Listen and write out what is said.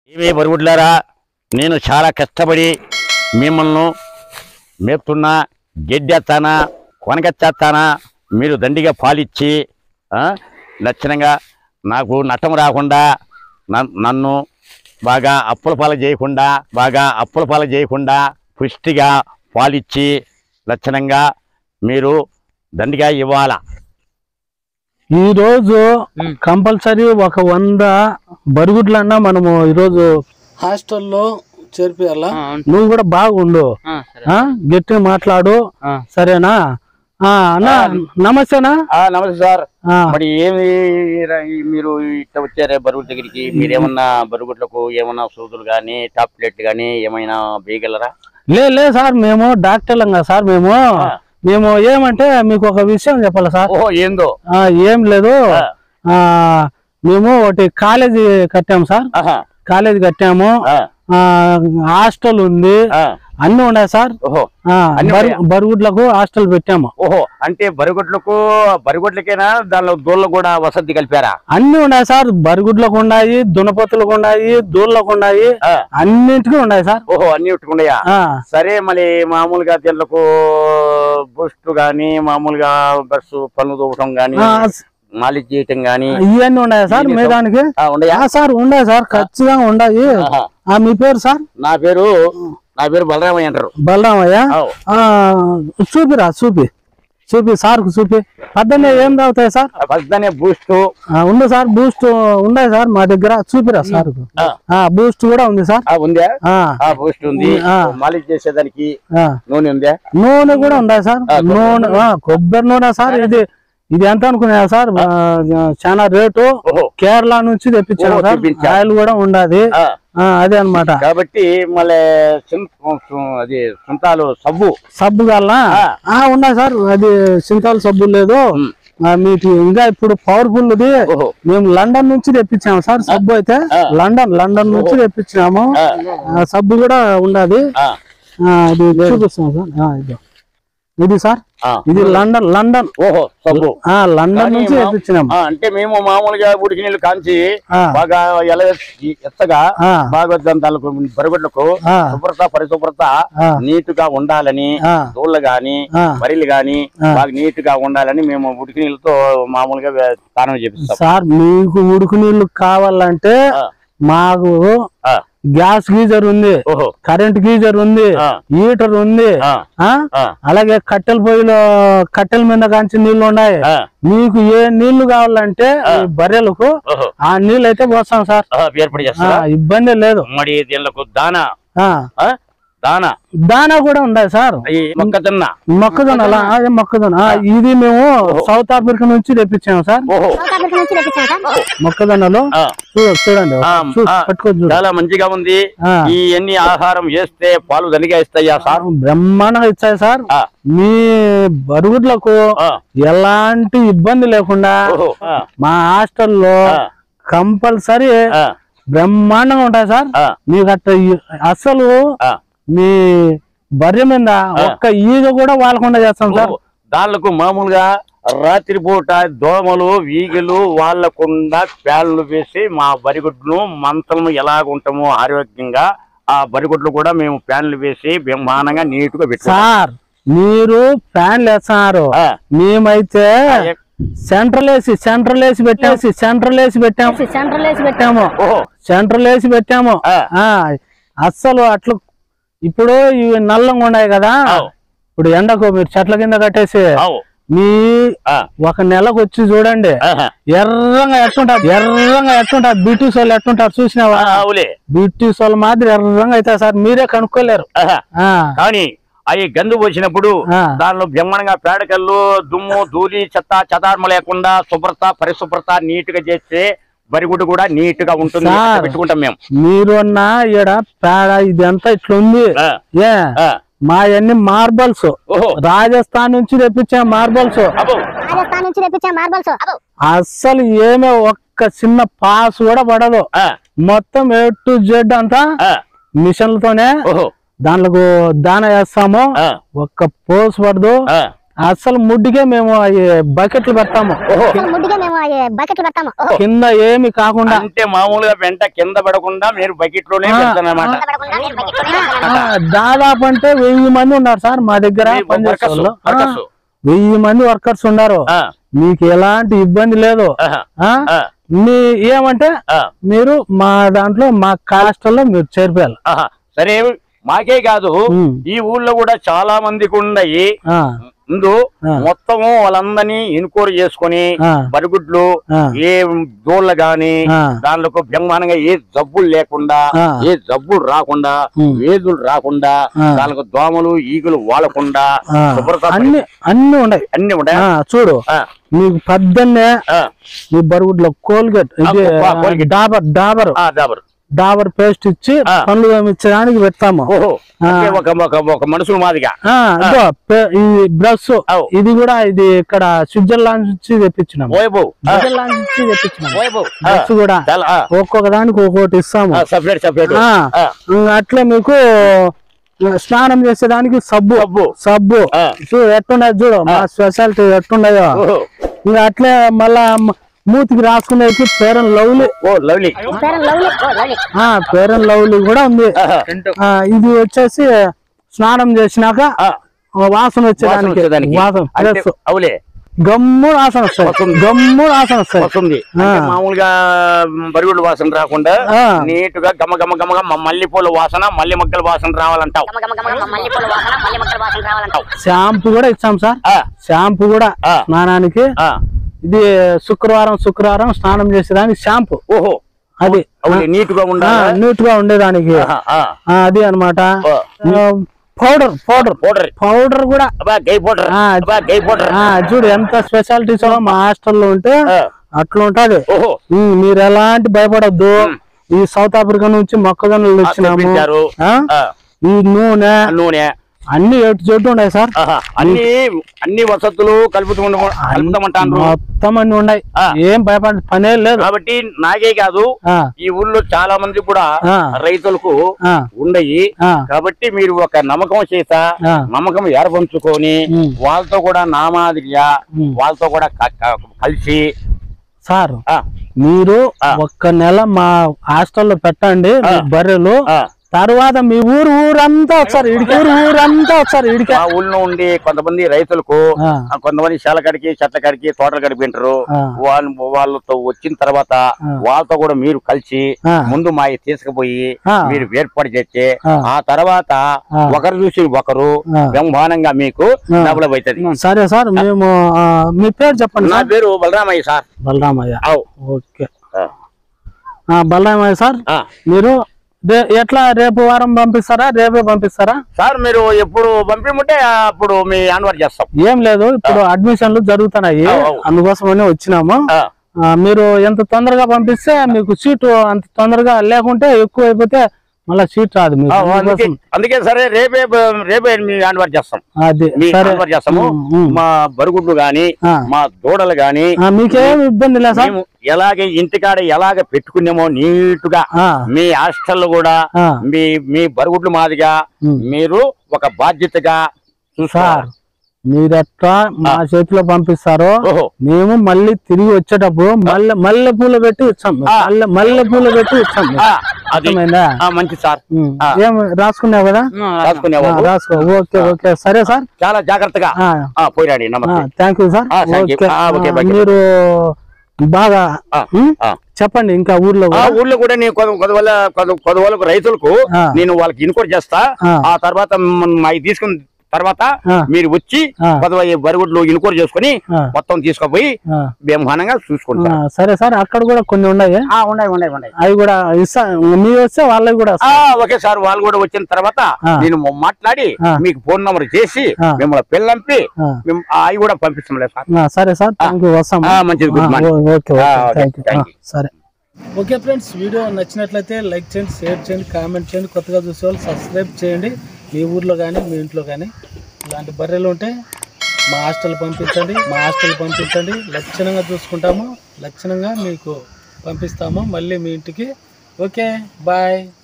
ఏమే బరుగుడ్లారా నేను చాలా కష్టపడి మిమ్మల్ని మేపుతున్నా గెడ్డెత్తానా కొనకెత్తానా మీరు దండిగా పాలిచ్చి ఆ, లక్షణంగా నాకు నట్టం రాకుండా నన్- నన్ను బాగా అప్పుల పాలు చేయకుండా బాగా అప్పుల పాలు చేయకుండా పుష్టిగా పాలిచ్చి లక్షణంగా మీరు దండిగా ఇవ్వాలా ఈ రోజు ఉమ్. కంపల్సరీ ఒక వంద బరుగుడ్లన్నా మనము ఈరోజు హాస్టల్లో చేర్పియాలా ఆ, అవును. నువ్వు కూడా బాగుండు ఆ, సరే. ఆ గట్టిగా మాట్లాడు ఆ. సరేనా ఆ అన్నా నమస్తేనా ఆ, నమస్తే సార్ ఆ, మరి ఏమి ర- ఈ మీరు ఇట్లా వచ్చారే బరువుల దగ్గరికి మీరు ఏమన్నా బరుగుడ్లకు ఏమన్నా సూదులు కానీ టాబ్లెట్ కానీ ఏమైనా వేయగలరా లే లే సార్ మేము డాక్టర్లం కదా సార్ మేము మేము ఏమంటే మీకు ఒక విషయం చెప్పాలి సార్ ఓహో ఏందో ఆ, ఏం లేదు ఆ. ఆ మేము ఒకటి కాలేజీ కట్టాము సార్ ఆహా, కాలేజీ కట్టాము ఆ, ఆ, హాస్టల్ ఉంది ఆ, అన్ని ఉన్నాయి సార్ ఓహో ఆ, అన్ని బరు- ఉన్నాయా? బరుగుడ్లకు హాస్టల్ పెట్టాము ఓహో అంటే బరుగుడ్లకు బరుగుడ్లకేనా దానిలో దూళ్ళు కూడా వసతి కలిపారా అన్ని ఉన్నాయి సార్ బరుగుడ్లకు ఉన్నాయి దునపతులకు ఉన్నాయి దూళ్ళకు ఉన్నాయి ఆ, అన్నింటికి ఉన్నాయి సార్ ఓహో అన్ని పెట్టుకున్నాయా ఆ, సరే మళ్ళీ మామూలుగా దీనికి బూస్ట్ గాని మామూలుగా బస్సు పన్ను దూవటం గాని ఆ, మాలిష్ చేయటం గాని ఇవన్నీ ఉన్నాయా సార్ ఇవన్నీ మీ దానికి ఆ, ఉన్నాయా ఆ, సార్ ఉన్నాయి సార్ ఖచ్చితంగా ఉన్నాయి ఆహా. ఆ, మీ పేరు సార్ నా పేరు నా పేరు బలరామయ్య అంటారు బలరామయ్య అవు. ఆ, చూపిరా చూపి చూపి సార్కు చూపి పద్దెనే ఏం తాగుతాయి సార్ ఫస్ట్ దానే బూస్ట్ ఆ, ఉంది సార్ బూస్ట్ ఉన్నాయి సార్ మా దగ్గర చూపిరా సార్ బూస్ట్ కూడా ఉంది సార్ ఉందా ఆ, ఆ బూస్ట్ ఉంది ఆ. మాలిష్ చేసేదానికి ఆ. నూనె ఉందా నూనె కూడా ఉందా సార్ ఆ, కొబ్బరి నూనె ఆ, కొబ్బరి నూనె సార్ ఇది ఇది ఎంత అనుకున్నా సార్ ఆ, చాలా రేటు ఓహో కేరళ నుంచి తెప్పించాను ఓహో, సార్ తెప్పించారు. ఆయిల్ కూడా ఉండదు ఆ, ఆ, అదే అన్నమాట కాబట్టి మళ్ళీ సున్- సు- అది సుంతాలు సబ్బు సబ్బు కావాలా ఆ. ఆ ఉన్నాయి సార్ అది సింతాల్ సబ్బు లేదు ఉమ్. ఆ, మీకు ఇంకా ఇప్పుడు పవర్ఫుల్ ది ఓహో మేము లండన్ నుంచి తెప్పించాము సార్ సబ్బు అయితే ఆ. లండన్ లండన్ నుంచి తెప్పించాము ఆ, ఆ, సబ్బు కూడా ఉండదు ఆ, ఇది చూపిస్తాం సార్ ఆ, ఇది ఇది సార్ ఆ. ఇది లండన్ లండన్ ఓహో సబ్బు ఆ లండన్ కానీ నుంచి మా- తెప్పించినాము ఆ, అంటే మేము మామూలుగా ఉడికి నీళ్ళు కాంచి ఆ. బాగా ఎల ఎత్తగా ఆ. బాగా దానికి బరుగుడ్లకు ఆ. శుభ్రత పరిశుభ్రత ఆ. నీట్ గా ఉండాలని ఆ. దూళ్ళు గాని ఆ. మరిలు గాని ఆ. బాగా నీట్ గా ఉండాలని మేము ఉడికి నీళ్ళతో మామూలుగా వే- స్నానం చేపిస్తాం సార్ మీకు ఉడుకు నీళ్లు కావాలంటే ఆ. మాకు ఆ, గ్యాస్ గీజర్ ఉంది ఓహో కరెంట్ గీజర్ ఉంది ఆ. హీటర్ ఉంది ఆ, ఆ ఆ, అలాగే కట్టెల పొయ్యిలో కట్టెల మీద కాంచి నీళ్లు ఉన్నాయి ఆ, మీకు ఏ నీళ్లు కావాలంటే ఈ బర్రెలకు ఓహో ఆ నీళ్ళు అయితే పోస్తాం సార్ ఆ, ఏర్పాటు ఆ, చేస్తారా ఇబ్బంది లేదు మరి దీనికి దానా ఆ ఆ, దానా దానా కూడా ఉన్నాయి సార్ ఈ మొక్కజొన్న మొక్కజొన్న అలా అదే మొక్కజొన్న ఆ, ఇది మేము సౌత్ ఆఫ్రికా నుంచి తెప్పించాము సార్ ఓహో మొక్కజొన్నలు ఆ, చూడ చూడండి ఆ, చూ- ఆ, పట్టుకొని చూడు చాలా మంచిగా ఉంది ఆ. ఈ ఎన్ని ఆహారం వేస్తే పాలు దండిగా ఇస్తాయా సార్ బ్రహ్మాండంగా ఇచ్చాయి సార్ ఆ, మీ బరుగుడ్లకు ఆ, ఎలాంటి ఇబ్బంది లేకుండా ఓహో ఆ, మా హాస్టల్లో ఆ, కంపల్సరీ ఆ, బ్రహ్మాండంగా ఉంటాయి సార్ ఆ, మీకు అట్ట ఈ- అసలు ఆ. మీ బర్రె మీద ఒక్క ఈగ కూడా వాలకుండా చేస్తాం సార్ ఓహో, దానిలకు మామూలుగా రాత్రిపూట దోమలు ఈగలు వాళ్ళకుండా ప్యాళ్ళు వేసి మా బరిగుడ్లు మంతలను ఎలాగుంటామో ఆరోగ్యంగా ఆ బరిగుడ్లు కూడా మేము ప్యాన్లు వేసి బ్రహ్మాండంగా నీట్ గా పెట్టుకుంటాం సార్ మీరు ఫ్యాన్లు వేస్తున్నారు ఆ, మేమైతే ఏ- సెంట్రల్ వేసి సెంట్రల్ వేసి పెట్టాము సెంట్రల్ వేసి పెట్టాము సెంట్రల్ వేసి పెట్టాము ఓహో సెంట్రల్ వేసి పెట్టాము ఆ. ఆ అస్సలు అట్లు ఇప్పుడు ఇవి నల్లంగా ఉన్నాయి కదా అవు, ఇప్పుడు ఎండకు మీరు చెట్ల కింద కట్టేసి అవు, మీ ఆ, ఒక నెలకు వచ్చి చూడండి ఆహా, ఎర్రంగా ఎట్టుంటారు ఎర్రంగా ఎట్టుంటారు బ్రిటిష్ వాళ్ళు ఎట్టుంటారు చూసినావా ఆ, అవులే బ్రిటిష్ వాళ్ళ మాదిరి ఎర్రంగా అవుతారు సార్ మీరే కనుక్కోలేరు ఆహా. ఆ కానీ అవి గందు పోసినప్పుడు ఆ. దానిలో బ్రహ్మాండంగా పేడకల్లు దుమ్ము ధూళి చెత్త చెదార్మ లేకుండా శుభ్రత పరిశుభ్రత నీట్ గా చేస్తే బరిగుడ్డు కూడా నీట్ గా ఉంటుంది సార్. అట్లా పెట్టుకుంటాం మేము మీరు అన్న ఈడ పేడ ఇదంతా ఇట్లుంది ఆ, ఏ ఆ, మా అన్ని మార్బల్స్ ఓహో రాజస్థాన్ నుంచి తెప్పించే మార్బల్స్ అబ్బో రాజస్థాన్ నుంచి తెప్పించే మార్బల్స్ అస్సలు ఏమీ ఒక్క చిన్న పాస్ కూడా పడదు ఆ, మొత్తం ఏ టు జెడ్ అంతా ఆ, మిషన్లతోనే ఓహో దాంట్లో దాన వేస్తాము ఆ, ఒక్క పోస్ పడదు ఆ, అసలు ముడ్డికే మేము అవి బకెట్లు పెడతాము అసలు ముడ్డిగా మేము అవి బకెట్లు పెడతాము ఓహో. కింద ఏమి కాకుండా అంటే మామూలుగా వెంట కింద పడకుండా మీరు బకెట్ లోనే ఆ, పెడతానమాట కింద పడకుండా మేము బకెట్లోనే వేస్తాము. ఆ, దాదాపు అంటే వెయ్యి మంది ఉన్నారు సార్ మా దగ్గర మీ పనిచేసే వర్కర్స్, వాళ్ళు. ఆ, వర్కర్స్. వెయ్యి మంది వర్కర్స్ ఉన్నారు ఆ, మీకు ఎలాంటి ఇబ్బంది లేదు ఆహా, ఆ ఆ, మీ ఏమంటే ఆ, మీరు మా దాంట్లో మా కాస్టల్లో మీరు చేర్పేయాలి ఆహా. సరే మాకే కాదు ఉమ్. ఈ ఊళ్ళో కూడా చాలా మందికి ఉన్నాయి ఆ, ముందు ఆ. మొత్తము వాళ్ళందరినీ ఎన్క్వైరీ చేసుకొని ఆ. బరుగుడ్లు ఆ. ఏ దోళ్ళ గాని ఆ. దాంట్లో బ్రహ్మాండంగా ఏ జబ్బులు లేకుండా ఆ. ఏ జబ్బులు రాకుండా ఉమ్. వేదులు రాకుండా ఆ. దానికి దోమలు ఈగలు వాడకుండా ఆ, శుభ్రత అన్ని అన్ని ఉన్నాయి అన్ని ఉంటాయి ఆ, చూడు ఆ, మీకు పద్దన్నే ఆ, మీ బరుగుడ్లో కోల్గేట్ ఇది ఆ, కోల్గేట్. డాబర్ డాబర్ ఆ, దాబరు డాబర్ పేస్ట్ ఇచ్చి ఆ. పనులు తోమించడానికి పెడతాము ఓహో ఆ. అంటే ఒక ఒక ఒక మనుషుల మాదిగా ఆ, ఇదిగో పే- ఈ బ్రష్ అవు. ఇది కూడా ఇది ఇక్కడ స్విట్జర్లాండ్ నుంచి తెప్పించినాము ఓయబో స్విట్జర్లాండ్ నుంచి తెప్పించినాము ఓయబో బ్రష్ కూడా చాలా ఒక్కొక్క దానికి ఒక్కొక్కటి ఇస్తాము సపరేట్ సపరేట్ ఆ, ఇంకా అట్లే మీకు స్నానం చేసేదానికి సబ్బు సబ్బు. సబ్బు ఆ. చూడు ఎట్టున్నది చూడు మా స్పెషాలిటీ ఎట్టున్నదో ఓహో ఇంకా అట్లే మళ్ళా మ- మూతికి రాసుకునేకి పేరన్ లవ్లీ ఓ లవ్లీ పేరు లవ్లీ ఓ లవ్లీ ఆ పేరన్ లవ్లీ కూడా ఉంది ఆహా. ఆ, ఇది వచ్చేసి స్నానం చేసినాక ఆ, వాసన వాసన వచ్చేదానికి వచ్చేదానికి. వాసన అంటే ప్లస్ అవులే గమ్మున వాసన వస్తాయి వస్తుంది. గమ్మున వాసన వస్తాయి వస్తుంది ఆ. అంటే మామూలుగా బరుగుడు వాసన రాకుండా ఆ. నీట్ గా గమ గమ గమగా మల్లెపూల వాసన మల్లె మొగ్గల వాసన రావాలంటావు గమ గమ గమ గమ మల్లెపూల వాసన మల్లె మొక్కల వాసన రావాలంటావు షాంపూ కూడా ఇచ్చాం సార్ ఆ, షాంపూ కూడా ఆ. స్నానానికి ఆ. ఇది శుక్రవారం శుక్రవారం స్నానం చేసేదానికి షాంపూ ఓహో అది అవులే నీట్ గా ఉండాలి నీట్ గా ఉండేదానికి ఆ, అది అన్నమాట ఆ. పౌడర్ పౌడర్ పౌడర్ పౌడర్ కూడా అబ్బా గై పౌడర్ ఆ. అబ్బా గై పౌడర్ ఆ చూడు ఎంత స్పెషాలిటీస్ మా హాస్టల్లో ఉంటే ఆ. అట్లా ఉంటది ఓహో ఉమ్, మీరు ఎలాంటి భయపడద్దు ఈ సౌత్ ఆఫ్రికా నుంచి మొక్కజొన్నలు తెచ్చినాము తెప్పించారు. ఆ? ఆ, ఈ నూనె నూనె అన్ని ఎటు చెట్టు ఉన్నాయి సార్ ఆహా. అన్ని అన్ని వసతులు కలుపుతూ ఉండ- కలుపుతామంటాను మొత్తం అన్ని ఉన్నాయి ఆ. ఏం భయపడే పనే లేదు కాబట్టి నాకే కాదు ఆ, ఈ ఊళ్ళో చాలా మంది కూడా ఆ. రైతులకు ఆ, ఉండయి ఆ, కాబట్టి మీరు ఒక నమ్మకం చేత ఆ. నమ్మకం ఏర్పంచుకొని ఉమ్. వాళ్ళతో కూడా నా మాదిరిగా ఉమ్. వాళ్ళతో కూడా క- క- కలిసి సార్ ఆ, మీరు ఆ. ఒక్క నెల మా హాస్టల్లో పెట్టండి మీ ఆ. బర్రెలు ఆ. తర్వాత మీ ఊరు ఊరంతా వచ్చారు ఇడికి ఊరు ఊరంతా వచ్చారు ఇడికి మా ఊళ్ళో ఉండి కొంతమంది రైతులకు ఆ. ఆ, కొంతమంది శాల కాడికి చెట్ల కాడికి తోటల కాడికి వింటారు ఆ. వాళ్ళు వాళ్ళతో వచ్చిన తర్వాత ఆ. వాళ్ళతో కూడా మీరు కలిసి ఆ. ముందు మా తీసుకుపోయి ఆ. మీరు ఏర్పాటు చేస్తే ఆ. ఆ తర్వాత ఆ. ఒకరు చూసి ఒకరు ఆ. బ్రహ్మాండంగా మీకు ఆ. డెవలప్ అవుతుంది సరే సార్ మేము ఆ, మీ పేరు చెప్పండి నా సార్ పేరు బలరామయ్య సార్ బలరామయ్య అవు ఓకే ఆ. ఆ, బలరామయ్య సార్ ఆ. మీరు రే- ఎట్లా రేపు వారం పంపిస్తారా రేపే పంపిస్తారా సార్ మీరు ఎప్పుడు పంపిమంటే అప్పుడు మీ ఆన్వర్ చేస్తాం ఏం లేదు ఇప్పుడు అడ్మిషన్లు జరుగుతున్నాయి అవు, అవు. అందుకోసమని వచ్చినాము ఆ. ఆ, మీరు ఎంత తొందరగా పంపిస్తే మీకు సీటు అంత తొందరగా లేకుంటే ఎక్కువ అయిపోతే మళ్ళీ సీట్ రాదు మీకు ఆ, అందుకే అందుకోసం. అందుకే సరే రేపే రేపే మీ ఆన్వర్ చేస్తాం అది మీ సరే ఆన్వర్ చేస్తాము ఉమ్, ఉమ్. మా బరుగుడ్లు గాని ఆ. మా దూడలు గాని ఆ, మీకేం ఇబ్బంది లేదు సార్ మేము ఎలాగ ఇంటికాడ ఎలాగ పెట్టుకున్నామో నీటుగా ఆ, మీ హాస్టల్లో కూడా ఆ. మీ మీ బరుగుడ్లు మాదిగా ఉమ్. మీరు ఒక బాధ్యతగా సార్ చూసుకోవాలి మీరెట్లా మా చేతిలో పంపిస్తారో ఓహో మేము మళ్ళీ తిరిగి వచ్చేటప్పుడు మల్లె మల్లె పూలు పెట్టి ఇచ్చాం ఆ. మల్లె మల్లె పూలు పెట్టి ఇచ్చాం ఆ, అది అర్థమైందా ఆ, మంచి సార్ ఉమ్. ఆ. ఏం రాసుకున్నావు కదా ఆ, రాసుకునేవాళ్ళు రాసుకో ఓకే ఓకే సరే సార్ చాలా జాగ్రత్తగా ఆ, పోయిరాడి నమస్తే థ్యాంక్ యూ సార్ ఆ, thank you. ఓకే ఆ, okay, ఆ, bye. మీరు బాగా ఆ, ఉమ్, ఆ. చెప్పండి ఇంకా ఊర్లో ఆ కూడా. ఊర్లో కూడా నేను కొద్ది కొద్దివల్ల కొద్దివలకు రైతులకు ఆ. నేను వాళ్ళకి ఇన్కోట్ చేస్తా ఆ. ఆ తర్వాత అవి తీసుకున్న తర్వాత ఆ. మీరు వచ్చి ఆ. కొద్దిగా ఈ బరుగుడ్లు ఇన్కోట్ చేసుకుని ఆ. మొత్తం తీసుకుపోయి ఆ, బ్రహ్మాండంగా ఆ, చూసుకుంటా సరే సార్ అక్కడ కూడా కొన్ని ఉన్నాయి ఉన్నాయి ఉన్నాయి ఉన్నాయి అవి కూడా ఇస్తా మీ వస్తే వాళ్ళకి కూడా ఆ, ఓకే సార్ వాళ్ళు కూడా వచ్చిన తర్వాత ఆ. నేను మాట్లాడి ఆ. మీకు ఫోన్ నంబర్ చేసి ఆ. మిమ్మల్ని పిల్లంపి ఆ. మిమ్- ఆ, అవి కూడా పంపిస్తాంలే సార్ ఆ, సరే సార్ థ్యాంక్ యూ వస్తాం ఆ, మంచిది, good morning. ఓకే ఆ, okay okay, thank you thank you. సరే ఓకే ఫ్రెండ్స్ వీడియో నచ్చినట్లయితే లైక్ చేయండి షేర్ చేయండి కామెంట్ చేయండి కొత్తగా చూసే వాళ్ళు సబ్స్క్రైబ్ చేయండి మీ ఊర్లో కానీ మీ ఇంట్లో కానీ ఇలాంటి బర్రెలు ఉంటే మా హాస్టల్ పంపించండి మా హాస్టల్ పంపించండి లక్షణంగా చూసుకుంటాము లక్షణంగా మీకు పంపిస్తాము మళ్ళీ మీ ఇంటికి ఓకే బాయ్